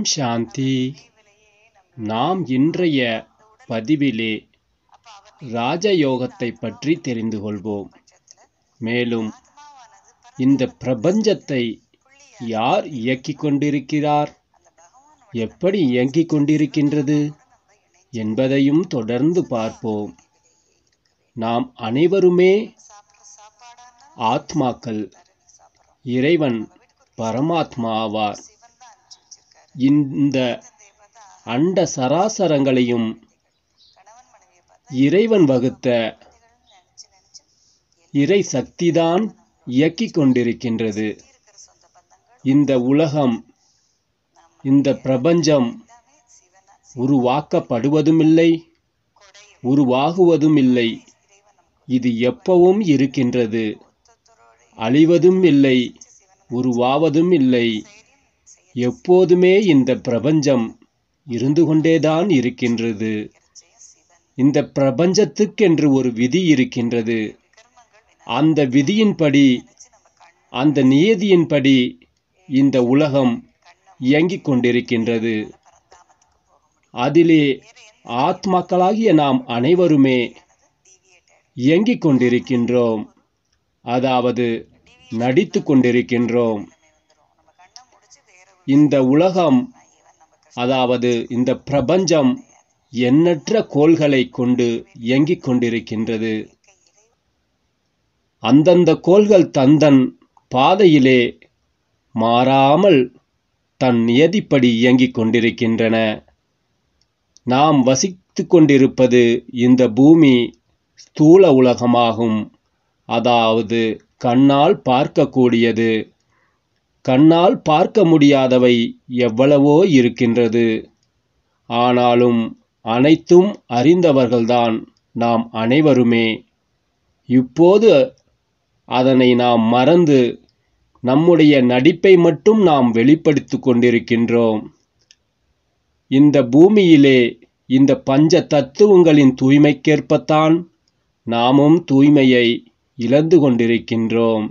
ஓம் சாந்தி நாம் இன்றைய பதிவிலே ராஜயோகத்தை பற்றி தெரிந்து கொள்வோம் மேலும் இந்த பிரபஞ்சத்தை யார் இயக்கிக் கொண்டிருக்கிறார் எப்படி இயங்கிக் கொண்டிருக்கின்றது என்பதையும் தொடர்ந்து பார்ப்போம் நாம் அனைவருமே ஆத்மாக்கள் இறைவன் பரமாத்மா ஆவார் இந்த அண்ட சராசரங்களையும் இறைவன் வகுத்த இறை சக்திதான் இயக்கிக் கொண்டிருக்கின்றது இந்த உலகம் இந்த பிரபஞ்சம் உருவாக்கப்படுவதுமில்லை உருவாகுவதும் இல்லை இது எப்பவும் இருக்கின்றது அழிவதும் இல்லை உருவாவதும் இல்லை எப்போதுமே இந்த பிரபஞ்சம் இருந்து கொண்டேதான் இருக்கின்றது இந்த பிரபஞ்சத்துக்கென்று ஒரு விதி இருக்கின்றது அந்த விதியின்படி அந்த நியதியின்படி இந்த உலகம் இயங்கிக் கொண்டிருக்கின்றது அதிலே ஆத்மாக்களாகிய நாம் அனைவருமே இயங்கிக் கொண்டிருக்கின்றோம் அதாவது நடித்து கொண்டிருக்கின்றோம் இந்த உலகம் அதாவது இந்த பிரபஞ்சம் எண்ணற்ற கோள்களை கொண்டு இயங்கிக் கொண்டிருக்கின்றது அந்தந்த கோள்கள் தந்தன் பாதையிலே மாறாமல் தன் நியதிப்படி இயங்கிக் கொண்டிருக்கின்றன நாம் வசித்து கொண்டிருப்பது இந்த பூமி ஸ்தூல உலகமாகும் அதாவது கண்ணால் பார்க்கக்கூடியது கண்ணால் பார்க்க முடியாதவை எவ்வளவோ இருக்கின்றது ஆனாலும் அனைத்தும் அறிந்தவர்கள்தான் நாம் அனைவருமே இப்போது அதனை நாம் மறந்து நம்முடைய நடிப்பை மட்டும் நாம் வெளிப்படுத்திக் கொண்டிருக்கின்றோம் இந்த பூமியிலே இந்த பஞ்ச தத்துவங்களின் தூய்மைக்கேற்பத்தான் நாமும் தூய்மையை இழந்து கொண்டிருக்கின்றோம்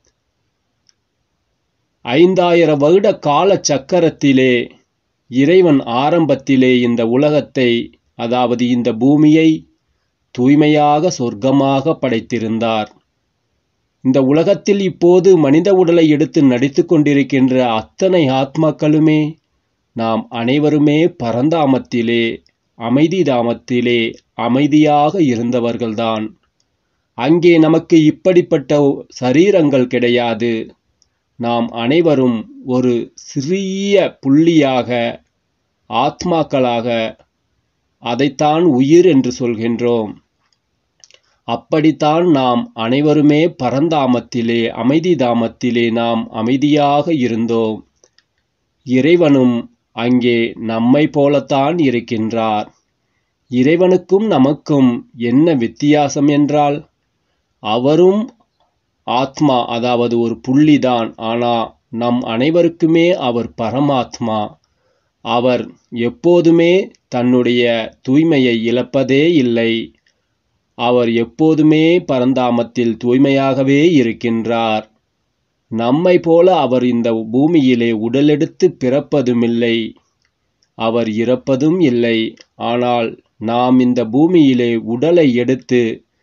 ஐந்தாயிரம் வருட கால சக்கரத்திலே இறைவன் ஆரம்பத்திலே இந்த உலகத்தை அதாவது இந்த பூமியை தூய்மையாக சொர்க்கமாக படைத்திருந்தார் இந்த உலகத்தில் இப்போது மனித உடலை எடுத்து நடித்து கொண்டிருக்கின்ற அத்தனை ஆத்மாக்களுமே நாம் அனைவருமே பரந்தாமத்திலே அமைதி தாமத்திலே அமைதியாக இருந்தவர்கள்தான் அங்கே நமக்கு இப்படிப்பட்ட சரீரங்கள் கிடையாது நாம் அனைவரும் ஒரு சிறிய புள்ளியாக ஆத்மாக்களாக அதைத்தான் உயிர் என்று சொல்கின்றோம் அப்படித்தான் நாம் அனைவருமே பரந்தாமத்திலே அமைதி தாமத்திலே நாம் அமைதியாக இருந்தோம் இறைவனும் அங்கே நம்மை போலத்தான் இருக்கின்றார் இறைவனுக்கும் நமக்கும் என்ன வித்தியாசம் என்றால் அவரும் ஆத்மா அதாவது ஒரு புள்ளிதான் ஆனா நம் அனைவருக்குமே அவர் பரமாத்மா அவர் எப்போதுமே தன்னுடைய தூய்மையை இழப்பதே இல்லை அவர் எப்போதுமே பரந்தாமத்தில் தூய்மையாகவே இருக்கின்றார் நம்மை போல அவர் இந்த பூமியிலே உடலெடுத்து பிறப்பதுமில்லை அவர் இறப்பதும் இல்லை ஆனால் நாம் இந்த பூமியிலே உடலை எடுத்து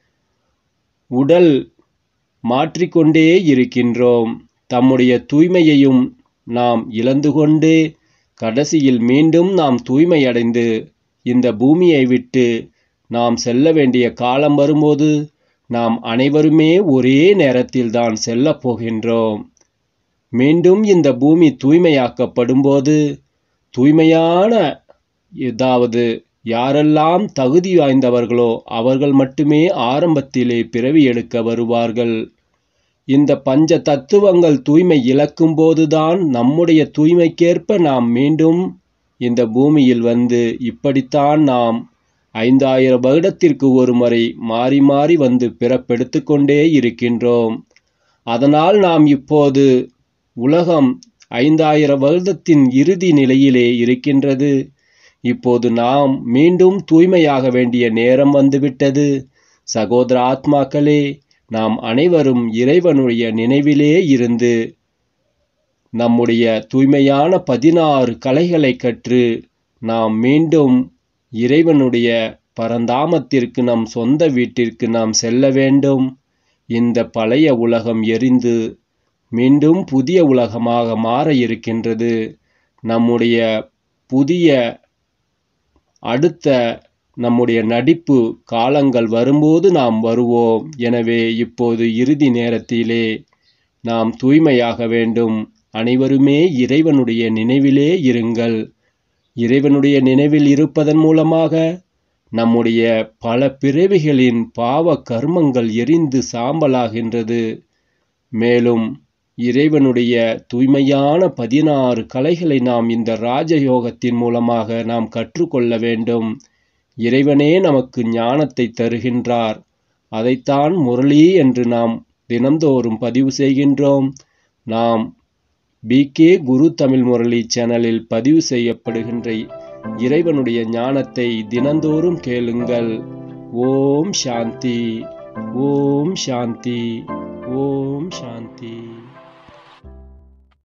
உடல் மாற்றிக்கொண்டே இருக்கின்றோம் தம்முடைய தூய்மையையும் நாம் இழந்து கொண்டு கடைசியில் மீண்டும் நாம் தூய்மையடைந்து இந்த பூமியை விட்டு நாம் செல்ல வேண்டிய காலம் வரும்போது நாம் அனைவருமே ஒரே நேரத்தில் தான் செல்லப் போகின்றோம் மீண்டும் இந்த பூமி தூய்மையாக்கப்படும்போது தூய்மையான ஏதாவது யாரெல்லாம் தகுதி வாய்ந்தவர்களோ அவர்கள் மட்டுமே ஆரம்பத்திலே பிறவி எடுக்க வருவார்கள் இந்த பஞ்ச தத்துவங்கள் தூய்மை இழக்கும் போதுதான் நம்முடைய தூய்மைக்கேற்ப நாம் மீண்டும் இந்த பூமியில் வந்து இப்படித்தான் நாம் ஐந்தாயிரம் வருடத்திற்கு ஒரு முறை மாறி மாறி வந்து பிறப்பெடுத்து கொண்டே இருக்கின்றோம் அதனால் நாம் இப்போது உலகம் ஐந்தாயிரம் வருடத்தின் இறுதி நிலையிலே இருக்கின்றது இப்போது நாம் மீண்டும் தூய்மையாக வேண்டிய நேரம் வந்துவிட்டது சகோதர ஆத்மாக்களே நாம் அனைவரும் இறைவனுடைய நினைவிலே இருந்து நம்முடைய தூய்மையான பதினாறு கலைகளை கற்று நாம் மீண்டும் இறைவனுடைய பரந்தாமத்திற்கு நம் சொந்த வீட்டிற்கு நாம் செல்ல வேண்டும் இந்த பழைய உலகம் எரிந்து மீண்டும் புதிய உலகமாக மாற இருக்கின்றது நம்முடைய புதிய அடுத்த நம்முடைய நடிப்பு காலங்கள் வரும்போது நாம் வருவோம் எனவே இப்போது இறுதி நேரத்திலே நாம் தூய்மையாக வேண்டும் அனைவருமே இறைவனுடைய நினைவிலே இருங்கள் இறைவனுடைய நினைவில் இருப்பதன் மூலமாக நம்முடைய பல பிறவிகளின் பாவ கர்மங்கள் எரிந்து சாம்பலாகின்றது மேலும் இறைவனுடைய தூய்மையான பதினாறு கலைகளை நாம் இந்த ராஜயோகத்தின் மூலமாக நாம் கற்றுக்கொள்ள வேண்டும் இறைவனே நமக்கு ஞானத்தை தருகின்றார் அதைத்தான் முரளி என்று நாம் தினந்தோறும் பதிவு செய்கின்றோம் நாம் பிகே குரு தமிழ் முரளி சேனலில் பதிவு செய்யப்படுகின்ற இறைவனுடைய ஞானத்தை தினந்தோறும் கேளுங்கள் ஓம் சாந்தி ஓம் சாந்தி ஓம் சாந்தி